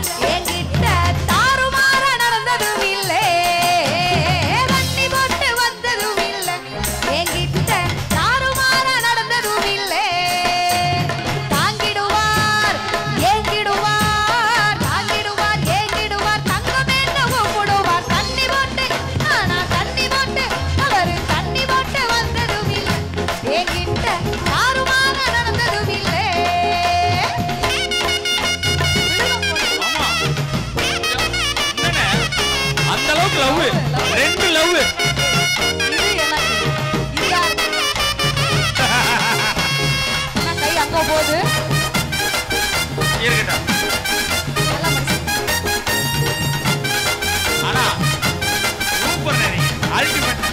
என்கிட்ட தாறுமாற நடந்ததும் இல்லை தண்ணி போட்டு வந்ததும் இல்லை என்கிட்ட தாறுமாற நடந்ததும் இல்லை தாங்கிடுவார் ஏங்கிடுவார் தாங்கிடுவார் ஏங்கிடுவார் தங்கம் என்று கூப்பிடுவார் தண்ணி போட்டு ஆனா தண்ணி போட்டு அவர் தண்ணி போட்டு வந்ததும் இல்லை என்கிட்ட தாறுமாற நடந்ததும் இல்லை ஆமா என்னண்ணே அந்த அளவுக்கு லவ் ரெண்டு லவ் இது எனக்கு இது யாருக்கு என்ன கை அங்க போகுது இருக்கட்டும் நல்லா மனுஷன். ஆனா சூப்பர் அல்டிமேட்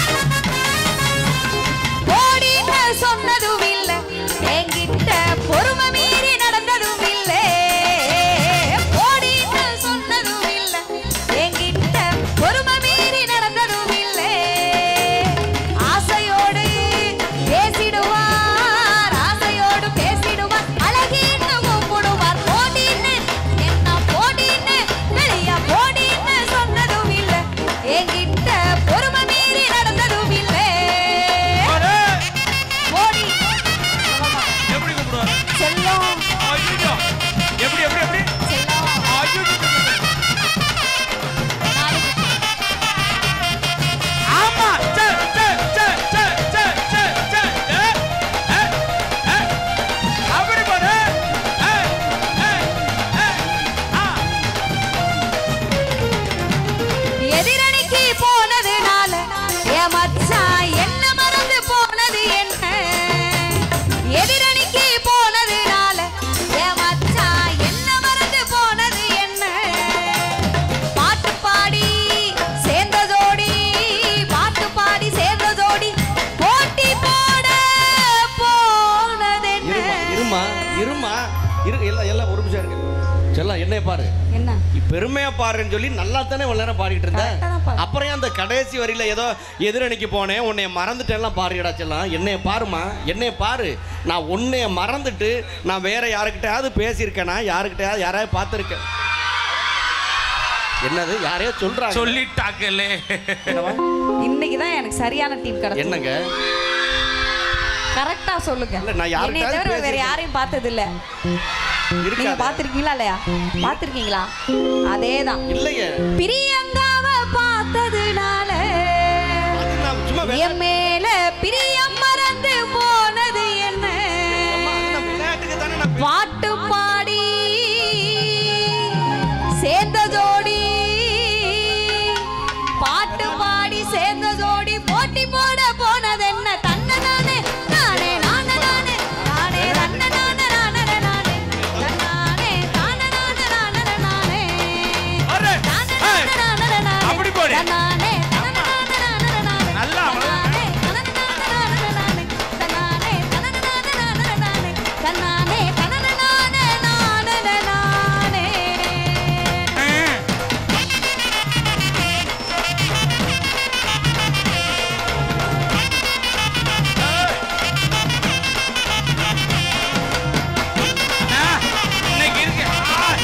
போடின்னு சொன்னதும் இல்ல என்கிட்ட பொறுமை மீறி நடந்ததும் இல்ல போடின்னு சொன்னதும் இல்ல என்கிட்ட பொறுமை மீறி நடந்ததும் இல்ல ஆசையோடு பேசிடுவார் ஆசையோடு பேசிடுவார் அழகின்னு கூப்பிடுவார் போடின்னு என்ன போடின்னு வெளிய போடின்னு சொன்னதும் இல்ல என்கிட்ட பொறுமை மீறி நடந்ததும் இல்லை ஓடி எப்படி கூப்பிடுவாரு செல்லம் ஐயோ எப்படி எப்படி எப்படி செல்லம் ஐயோ நாளைக்கு ஆமா சே சே சே சே சே சே சே ஏ ஏ ஏ அப்படி பாரு ஏ ஏ ஏ ஆ எதிரணிக்கு போனதுனால என் மச்சான் என்ன மறந்து போனது என்ன எதிரணிக்கு போனதுனால என் மச்சான் என்ன மறந்து போனது என்ன பாட்டு பாடி சேர்ந்த ஜோடி பாட்டு பாடி சேர்ந்த ஜோடி போட்டி போட போனது இருமா என்ன இருமா இரு எல்லாம் எல்லாம் ஒரு நிமிஷம் இருக்கு செல்லம் என்னைய பாரு என்ன நீ பெருமையா பாருன்னு சொல்லி நல்லா தானே இவ்வளவு நேரம் பாடிட்டு இருந்த கரெக்டா தான் பாடுறேன். அப்புறம் ஏன் அந்த கடைசி வரியில ஏதோ எதிரணிக்கு போனேன் உன்னைய மறந்துட்டேன்லாம் பாருடா செல்லம் என்னைய பாருமா என்னைய பாரு நான் உன்னைய மறந்துட்டு நான் வேற யாருக்கிட்டயாவது பேசியிருக்கேனா யாருக்கிட்டயாவது யாராவது பார்த்துருக்கேன் என்னது யாரையோ சொல்றாங்க சொல்லிட்டாக்கலே என்னவா? இன்னைக்கு தான் எனக்கு சரியான டீம் கிடைச்சது என்னங்க கரெக்டா சொல்லுங்க இல்ல, நான் என்னைய யாருக்கிட்டயாவது தவிர வேற பேசியிருக்கேன். யாரையும் பார்த்தது இல்ல நீங்க இருக்காது பாத்திருக்கீங்களா இல்லையா பாத்திருக்கீங்களா அதேதான் இல்லையே பிரியங்காவ பார்த்ததுனால அது நான் சும்மா வே- என் மேல பிரியம் மறந்து போனது என்ன அம்மா, அது நான் விளையாட்டுக்கு தானே நான் பே- பாட்டு பாடி சேர்ந்த ஜோடி பாட்டு பாடி சேர்ந்த ஜோடி போட்டி போட போனது என்ன தன்ன நானே நானே நானே நானே நானே தன்ன நானே நானே நானே தன்னானே தானே நானே நானே நானே அரே நானே ஏய், நானே நானே நானே அப்படி போடு. தன்னானே தானே நானே நானே நானே நல்லா அவ்வளவுதான். தன்னானே தானே நானே நானே தன்னானே தானே நானே நானே தன்னானே தானே நானே நானே நானே அண்ணா, இன்னைக்கு இருக்கு ஆய்.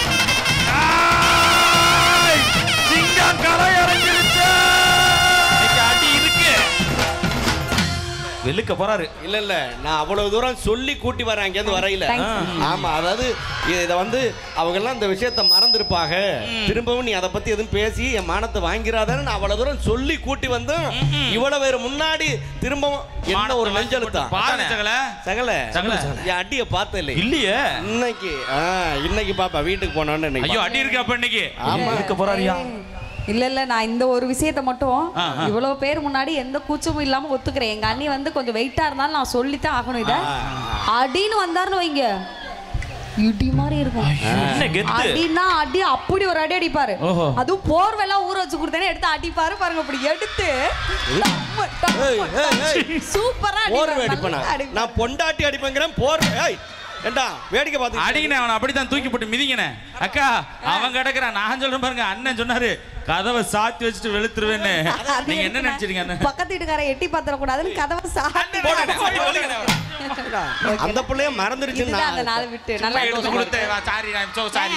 ஆய். சிங்கம் கரை இறங்கிருச்சு இன்னைக்கு அடி இருக்கு வெளுக்க போறாரு இல்ல இல்ல நான் அவ்வளவு தூரம் சொல்லி கூட்டி வரேன் அங்கேருந்து வரையில Thank you. ஆமா அதாவது இதை வந்து அவங்க எல்லாம் இந்த விஷயத்த மறந்துருப்பாங்க திரும்பவும் நீ அதை பத்தி எதுவும் பேசி என் மானத்தை வாங்கிறாதான்னு நான் அவ்வளவு தூரம் சொல்லி கூட்டி வந்தும் இவ்வளவு பேர் முன்னாடி திரும்பவும் என்ன ஒரு நெஞ்செழுத்தா பாருங்க சகல சகல சகல. என் அடிய பார்த்த இல்லை இல்லையே இன்னைக்கு ஆ, இன்னைக்கு பாப்பா வீட்டுக்கு போனோன்னு இன்னைக்கு ஐயோ பாப்பா. அடி இருக்கு அப்ப இன்னைக்கு ஆமா. இருக்க போறாரியா இல்ல இல்ல நான் இந்த ஒரு விஷயத்த மட்டும் ஆ, ஆ. இவ்வளவு பேர் முன்னாடி எந்த கூச்சமும் இல்லாம ஒத்துக்கிறேன் எங்க அண்ணி வந்து கொஞ்சம் வெயிட்டா இருந்தாலும் நான் சொல்லித்தான் ஆகணும் இத அடின்னு வந்தாருன்னு வைங்க இடி மாதிரி இருக்கும் என்ன கெத்து அடின்னா அடி அப்படி ஒரு அடி அடிப்பாரு ஓஹோ. அதுவும் போர்வெல்லாம் ஊற வச்சு கொடுத்தேனே எடுத்து அடிப்பாரு பாருங்க அப்படி எடுத்து டம்மு, டம்மு, ஏய், ஏய், ஏய். சூப்பரா போர்வை அடிப்பாரு, அடிப்பேனா நல்லா அடிப்பாரு. நான் பொண்டாட்டி அடிப்பேங்கிறேன் போர் ஏய் ஏண்டா வேடிக்கை பார்த்து அடிங்கண்ணே அவனை அப்படித்தான் தூக்கி போட்டு மிதிங்கண்ணே அக்கா அவன் கிடக்குறான் நான் சொல்றேன் பாருங்க அண்ணன் சொன்னாரு கதவை சாத்தி வச்சுட்டு வெளுத்துருவேன்னு அது நீங்க என்ன எதுக்குண்ணே? நினைச்சிருங்க அண்ணன் பக்கத்து வீட்டுக்கார எட்டி பாத்திர கூடாதுன்னு கதவை சாத்தி போடுங்க, போய் வெளுங்கண்ணே அவனை. அந்த பிள்ளைய மறந்துருச்சுன்னு இதுதான் அந்த நான் நாள் விட்டு சும்மா நல்லா எடுத்து சந்தோஷமா கொடுத்தேன் சாரி நான் சோ சாரி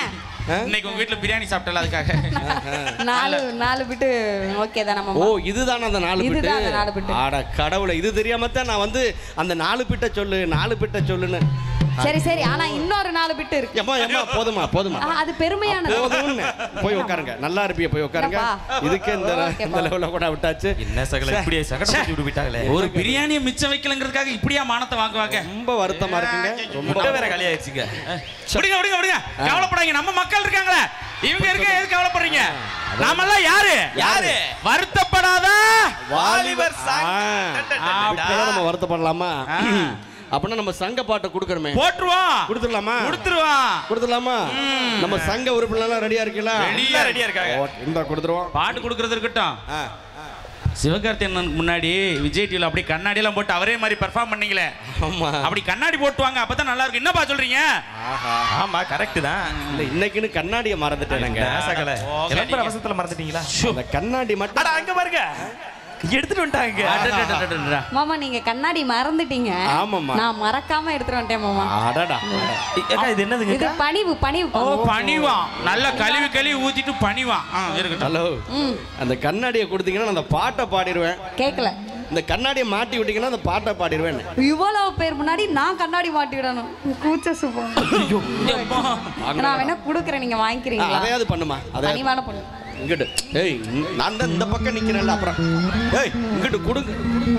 இன்னைக்கு உங்க வீட்ல பிரியாணி சாப்பிட்டல அதுக்காக நாலு நாலு பிட்டு ஓகே தான் ஓ நம்ம இதுதானே அந்த நாலு பிட்டு இதுதான் அந்த நாலு பிட்டு. ஆட கடவுளை இது தெரியாம தான் நான் வந்து அந்த நாலு பிட்ட சொல்லு நாலு பிட்ட சொல்லுன்னு சரி சரி ஆனா இன்னொரு நாலு பிட்டு இருக்கு ஏம்மா ஏம்மா போதுமா போதுமா ஆ, அது பெருமையானது போதும்னு போய் உட்காருங்க நல்லா இருப்பிய போய் உட்காருங்க என்னப்பா? இதுக்கு இந்த ஓகேப்பா. இந்த லெவலில் கூட விட்டாச்சு என்ன சகல இப்படியே சகடப்படுத்தி விட்டு விட்டாங்களே ஒரு பிரியாணியை மிச்சம் வைக்கலங்கிறதுக்காக இப்படியா மானத்தை வாங்குவாங்க ரொம்ப வருத்தமா இருக்குங்க ரொம்ப முட்டை வேற காலி ஆயிடுச்சுங்க விடுங்க விடுங்க விடுங்க கவலைப்படாதீங்க நம்ம மக்கள் இருக்காங்களே இவங்க இருக்க எது கவலைப்படுறீங்க நாமெல்லாம் யாரு யாரு? வருத்தப்படாத வாலிபர் சாங் ஆ, இப்பதான் நம்ம வருத்தப்படலாமா அப்படின்னா நம்ம சங்க பாட்டை கொடுக்கணுமே போட்டுருவோம் கொடுத்துடலாமா கொடுத்துருவான் கொடுத்துடலாமா நம்ம சங்க உறுப்பினர்லாம் ரெடியா இருக்கீங்களா ரெடியா ரெடியா இருக்காங்க ஓகே, இந்தா கொடுத்துருவோம் பாட்டு கொடுக்கறது இருக்கட்டும் ஆ, சிவகார்த்தியனுக்கு முன்னாடி விஜய் டிவில அப்படியே கண்ணாடி எல்லாம் போட்டு அவரே மாதிரி பெர்ஃபார்ம் பண்ணீங்களே ஆமா அப்படி கண்ணாடி போட்டு வாங்க அப்பதான் நல்லா இருக்கும் என்னப்பா சொல்றீங்க ஆஹா ஆமா கரெக்ட் தான் இல்ல இன்னைக்குன்னு கண்ணாடியை மறந்துட்டேனுங்க என்ன சகல ஓ, இளம்பர சரிங்க. அவசரத்துல மறந்துட்டீங்களா அந்த கண்ணாடி மட்டும் அட அங்க பாருங்க எடுத்துட்டு வந்துட்டாங்க அடடடடடடடா. மாமா நீங்க கண்ணாடி மறந்துட்டீங்க ஆமாம்மா. நான் மறக்காம எடுத்துட்டு வந்துட்டேன் மாமா அடடா ஏக்கா இது என்னதுங்க இது பணிவு பணிவு ஓ பணிவான் நல்லா கழுவி கழுவி ஊத்திட்டு பணிவான் ஆ, இருக்கட்டும் ஹலோ ம் அந்த கண்ணாடியை கொடுத்தீங்கன்னா நான் அந்த பாட்டை பாடிடுவேன் கேட்கல இந்த கண்ணாடியை மாட்டி விட்டீங்கன்னா அந்த பாட்டை பாடிடுவேன் இவ்வளவு பேர் முன்னாடி நான் கண்ணாடி மாட்டி விடணும் கூச்ச சுபம் நான் வேணா குடுக்குறேன் நீங்க வாங்கிக்கிறீங்களா அதையாவது பண்ணுமா அதே பணிவான பொண்ணு இங்கிட்டு ஏய் இங்க- நான் தான் இந்த பக்கம் நிக்கிறேன்ல அப்புறம் ஏய் இங்கிட்டு கொடுங்க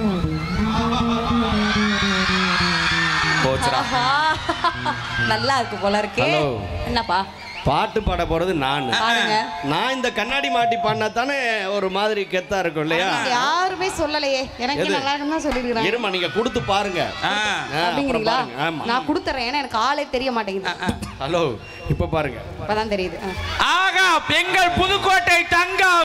போச்சுடா ஆஹா. நல்லா இருக்கு போல இருக்கு ஹலோ. என்னப்பா பாட்டு பாட போறது நான் பாருங்க நான் இந்த கண்ணாடி மாட்டி பாடினா தானே ஒரு மாதிரி கெத்தா இருக்கும் இல்லையா யாருமே சொல்லலையே எனக்கு எது? நல்லா இருக்குன்னு தான் சொல்லிருக்காங்க இருமா நீங்க கொடுத்து பாருங்க ஆ. ஆ, அப்புறம் அப்படிங்கிறீங்களா பாருங்க ஆமா நான் கொடுத்துறேன் ஏன்னா எனக்கு ஆளே தெரிய மாட்டேங்குது ஹலோ இப்ப பாருங்க இப்பதான் தெரியுது ஆ. ஆகா எங்கள் புதுக்கோட்டை தங்கம்